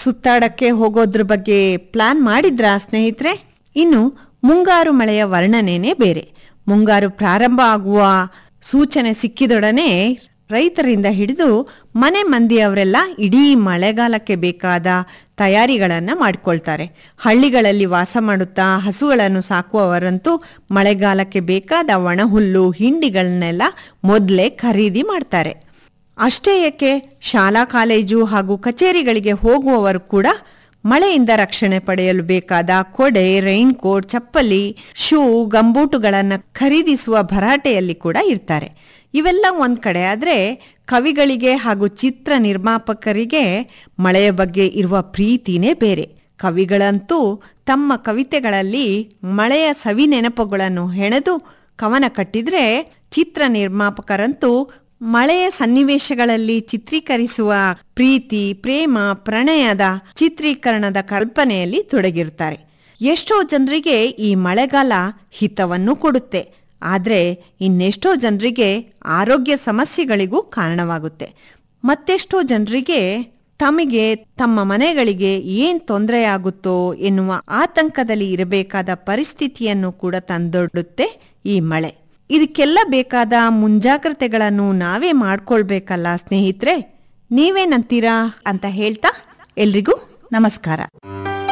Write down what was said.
ಸುತ್ತಾಡಕ್ಕೆ ಹೋಗೋದ್ರ ಬಗ್ಗೆ ಪ್ಲಾನ್ ಮಾಡಿದ್ರಾ ಸ್ನೇಹಿತರೆ ಇನ್ನು ಮುಂಗಾರು ಮಳೆಯ ವರ್ಣನೆನೇ ಬೇರೆ ಮುಂಗಾರು ಪ್ರಾರಂಭ ಆಗುವ ಸೂಚನೆ ಸಿಕ್ಕಿದೊಡನೆ ರೈತರಿಂದ ಹಿಡಿದು ಮನೆ ಮಂದಿಯವರೆಲ್ಲ ಇಡೀ ಮಳೆಗಾಲಕ್ಕೆ ಬೇಕಾದ ತಯಾರಿಗಳನ್ನ ಮಾಡ್ಕೊಳ್ತಾರೆ ಹಳ್ಳಿಗಳಲ್ಲಿ ವಾಸ ಮಾಡುತ್ತಾ ಹಸುಗಳನ್ನು ಸಾಕುವವರಂತೂ ಮಳೆಗಾಲಕ್ಕೆ ಬೇಕಾದ ಒಣಹುಲ್ಲು ಹಿಂಡಿಗಳನ್ನೆಲ್ಲ ಮೊದಲೇ ಖರೀದಿ ಮಾಡ್ತಾರೆ ಅಷ್ಟೇ ಏಕೆ ಶಾಲಾ ಕಾಲೇಜು ಹಾಗೂ ಕಚೇರಿಗಳಿಗೆ ಹೋಗುವವರು ಕೂಡ ಮಳೆಯಿಂದ ರಕ್ಷಣೆ ಪಡೆಯಲು ಬೇಕಾದ ಕೊಡೆ ರೈನ್ ಕೋಟ್ ಚಪ್ಪಲಿ ಶೂ ಗಂಬೂಟುಗಳನ್ನು ಖರೀದಿಸುವ ಭರಾಟೆಯಲ್ಲಿ ಕೂಡ ಇರ್ತಾರೆ ಇವೆಲ್ಲ ಒಂದ್ ಕಡೆ ಆದ್ರೆ ಕವಿಗಳಿಗೆ ಹಾಗೂ ಚಿತ್ರ ನಿರ್ಮಾಪಕರಿಗೆ ಮಳೆಯ ಬಗ್ಗೆ ಇರುವ ಪ್ರೀತಿನೇ ಬೇರೆ ಕವಿಗಳಂತೂ ತಮ್ಮ ಕವಿತೆಗಳಲ್ಲಿ ಮಳೆಯ ಸವಿ ನೆನಪುಗಳನ್ನು ಹೆಣೆದು ಕವನ ಕಟ್ಟಿದ್ರೆ ಚಿತ್ರ ನಿರ್ಮಾಪಕರಂತೂ ಮಳೆಯ ಸನ್ನಿವೇಶಗಳಲ್ಲಿ ಚಿತ್ರೀಕರಿಸುವ ಪ್ರೀತಿ ಪ್ರೇಮ ಪ್ರಣಯದ ಚಿತ್ರೀಕರಣದ ಕಲ್ಪನೆಯಲ್ಲಿ ತೊಡಗಿರುತ್ತಾರೆ ಎಷ್ಟೋ ಜನರಿಗೆ ಈ ಮಳೆಗಾಲ ಹಿತವನ್ನು ಕೊಡುತ್ತೆ ಆದರೆ ಇನ್ನೆಷ್ಟೋ ಜನರಿಗೆ ಆರೋಗ್ಯ ಸಮಸ್ಯೆಗಳಿಗೂ ಕಾರಣವಾಗುತ್ತೆ ಮತ್ತೆಷ್ಟೋ ಜನರಿಗೆ ತಮಗೆ ತಮ್ಮ ಮನೆಗಳಿಗೆ ಏನ್ ತೊಂದರೆಯಾಗುತ್ತೋ ಎನ್ನುವ ಆತಂಕದಲ್ಲಿ ಇರಬೇಕಾದ ಪರಿಸ್ಥಿತಿಯನ್ನು ಕೂಡ ತಂದೊಡ್ಡುತ್ತೆ ಈ ಮಳೆ ಇದಕ್ಕೆಲ್ಲ ಬೇಕಾದ ಮುಂಜಾಗ್ರತೆಗಳನ್ನು ನಾವೇ ಮಾಡ್ಕೊಳ್ಬೇಕಲ್ಲ ಸ್ನೇಹಿತರೆ ನೀವೇನಂತೀರಾ ಅಂತ ಹೇಳ್ತಾ ಎಲ್ರಿಗೂ ನಮಸ್ಕಾರ